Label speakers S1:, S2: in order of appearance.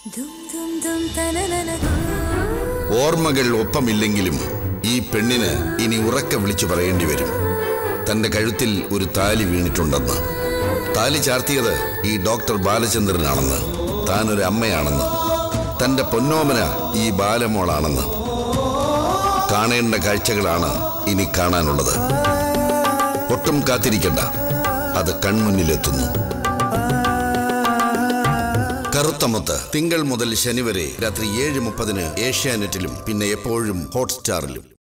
S1: ദും ദും ദും തനനന ദും.
S2: ഓർമ്മകൾ ഒപ്പമില്ലെങ്കിലും ഈ പെണ്ണിന് ഇനി ഉറക്കെ വിളിച്ചു പറയേണ്ടി വരും തന്റെ കഴുത്തിൽ ഒരു താലി വീണിട്ടുണ്ടെന്ന് താലി ചാർത്തിയത് ഈ ഡോക്ടർ ബാലചന്ദ്രനാണെന്ന് താൻ ഒരു അമ്മയാണെന്ന് തന്റെ പൊന്നോമന ഈ ബാലമോളാണെന്ന് കാണേണ്ട കാഴ്ചകളാണ് ഇനി കാണാനുള്ളത് ഒട്ടും കാത്തിരിക്കണ്ട അത് കൺമുന്നിലെത്തുന്നു കറുത്തമുത്ത് തിങ്കൾ മുതൽ ശനി വരെ രാത്രി ഏഴ് മുപ്പതിന് ഏഷ്യാനെറ്റിലും പിന്നെ എപ്പോഴും ഹോട്ട്സ്റ്റാറിലും